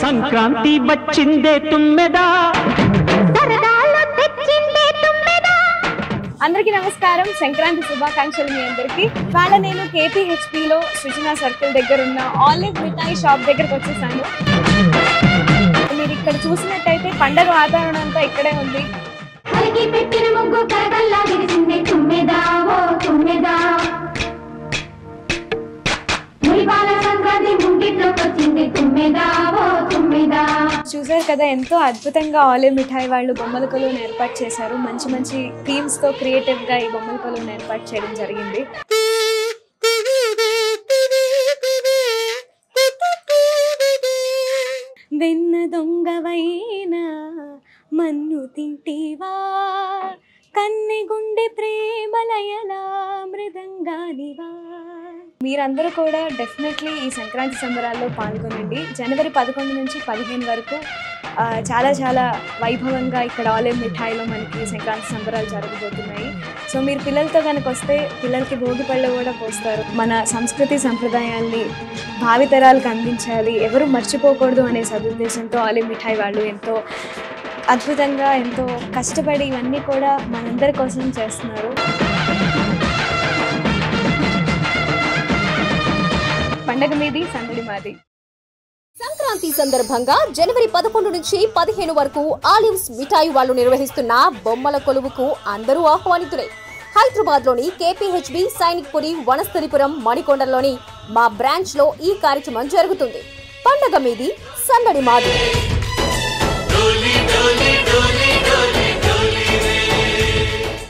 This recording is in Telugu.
సంక్రాంతి వచ్చిందే తుమ్మెదా సరదాలు తెచ్చిందే తుమ్మెదా అందరికీ నమస్కారం సంక్రాంతి శుభాకాంక్షలు మీ అందరికి వాళ్ళ నేను KPHP లో సృజన సర్కిల్ దగ్గర ఉన్న ఆలివ్ మిఠాయి షాప్ దగ్గరకు వచ్చేసాను మీరు ఇక్కడ చూసినట్టయితే పండగ వాతావరణం అంతా ఇక్కడే ఉంది కలిగి పెట్టిన ముగ్గు కరగల్లా విరిసిందే తుమ్మెదా ఓ తుమ్మెదా మురిపాల సంక్రాంతి ముంగిట్లోకి వచ్చింది తుమ్మెదా ఓ తుమ్మెదా చూసారు కదా ఎంతో అద్భుతంగా ఆలివ్ మిఠాయి వాళ్ళు బొమ్మల కొలువును ఏర్పాటు చేశారు మంచి మంచి థీమ్స్ తో క్రియేటివ్ గా ఈ బొమ్మల కొలువును ఏర్పాటు చేయడం జరిగింది వెన్న దొంగవైనా మన్ను తింటివా కన్నె గుండె ప్రేమలయలా మృదంగానివా మీరందరూ కూడా డెఫినెట్లీ ఈ సంక్రాంతి సంబరాల్లో పాల్గొనండి జనవరి పదకొండు నుంచి పదిహేను వరకు ఆ, చాలా చాలా వైభవంగా ఇక్కడ ఆలివ్ మిఠాయిలో మనకి సంక్రాంతి సంబరాలు జరగబోతున్నాయి సో మీరు పిల్లలతో కనుక వస్తే పిల్లలకి భోగి పళ్ళు కూడా పోస్తారు మన సంస్కృతి సంప్రదాయాల్ని భావితరాలకు అందించాలి ఎవరు మర్చిపోకూడదు అనే సదుద్దేశంతో ఆలివ్ మిఠాయి వాళ్ళు ఎంతో అద్భుతంగా ఎంతో కష్టపడి ఇవన్నీ కూడా మనందరి కోసం చేస్తున్నారు పండగ మీది సందడి మాది సంక్రాంతి సందర్భంగా జనవరి పదకొండు నుంచి పదిహేను వరకు ఆలివ్స్ మిఠాయి వాళ్ళు నిర్వహిస్తున్న బొమ్మల కొలువుకు అందరూ ఆహ్వానితులే హైదరాబాద్ లోని కేపీహెచ్బి సైనిక్ పురి వనస్థలిపురం మణికొండలోని మా బ్రాంచ్ లో ఈ కార్యక్రమం జరుగుతుంది పండగ మీది సందడి మాది డోలి డోలి డోలి డోలి